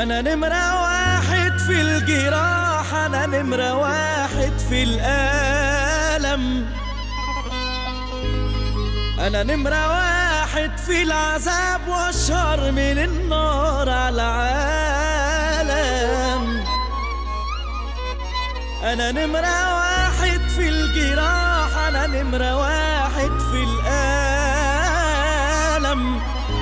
أنا نمرة واحد في الجراح أنا نمرة واحد في الألم أنا نمرة واحد في العذاب والشر من النار على العالم أنا نمرة واحد في الجراح أنا نمرة واحد في الألم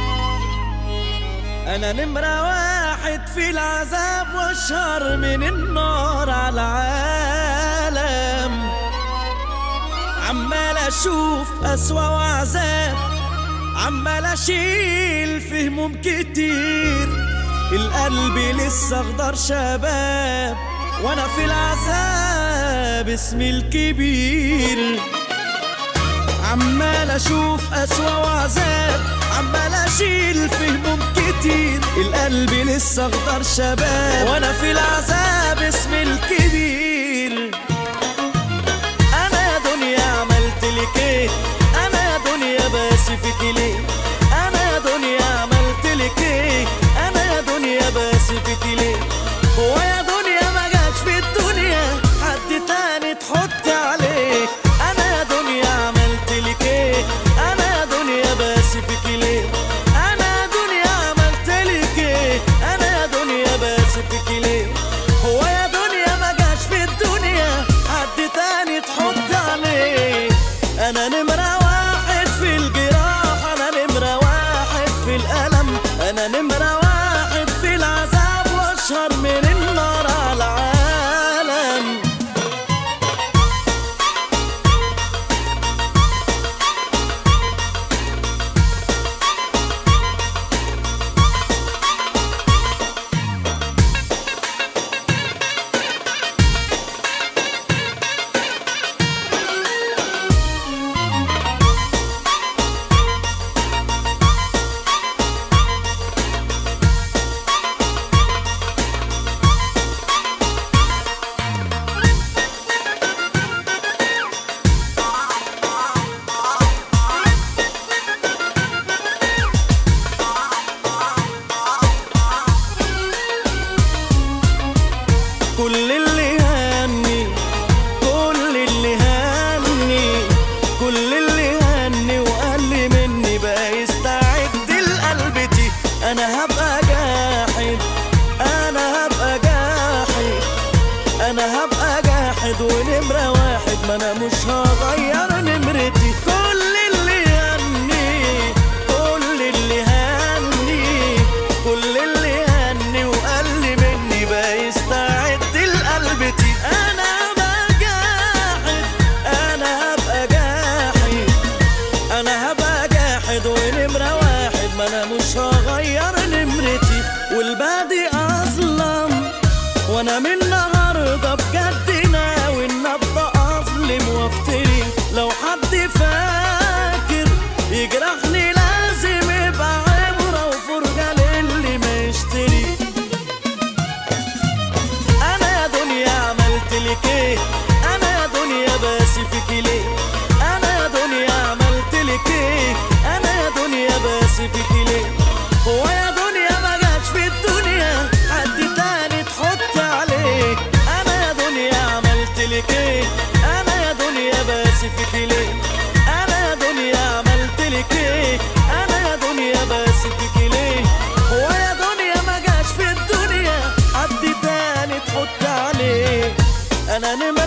أنا نمرة واحد في العذاب والشر من النار على العالم عمال أشوف أسوأ وعذاب عمال أشيل في هموم كتير القلب لسه أخضر شباب وأنا في العذاب اسمي الكبير عمال اشوف اسوا وعذاب عمال اشيل في هموم كتير القلب لسه اخضر شباب وانا في العذاب اسمي الكبير انا يا دنيا عملت لك ايه انا يا دنيا باسي فيك ليه انا يا دنيا عملت لك ايه انا يا دنيا باسي فيك ليه هو يا دنيا ما جاش في الدنيا حد تاني تحط عليه انا يا دنيا عملت لك ايه انا يا دنيا باسي فيك ليه انا يا دنيا عملت لك ايه انا يا دنيا باسي فيك ليه هو يا دنيا ما جاش في الدنيا حد تاني تحط عليه انا نمرة واحد في الجراح انا نمرة واحد في الالم انا نمرة واحد في العذاب واشهر من النار على العالم كل اللي هني كل اللي هني كل اللي هني وقال لي مني بقى يستعد لقلبتي انا هبقى جاحد انا هبقى جاحد انا هبقى جاحد ونمرة واحد ما انا مش هغير نمرتي كل اللي هني كل اللي هني كل اللي هني وقال لي مني بقى يستعد لقلبتي انا هبقى جاحد انا هبقى جاحد انا هبقى جاحد ونمرة واحد ما انا مش هغير نمرتي والباقي اظلم وانا من النهارده بجد ناوي ان ابقى اظلم وافتري لو حد فاكر يجرحني لازم يبقى عبره وفرجه للي ما يشتري انا يا دنيا عملت لك ايه انا يا دنيا باسي فيك ليه انا يا دنيا عملت لك ايه انا يا دنيا باسي فيك ليه هو يا دنيا ما جاش في الدنيا حد تاني تحط عليه انا يا دنيا عملت لك ايه انا يا دنيا باسي فيك ليه انا يا دنيا عملت لك ايه انا يا دنيا باسي فيك ليه هو يا دنيا ما جاش في الدنيا حد تاني تحط عليه انا نمرة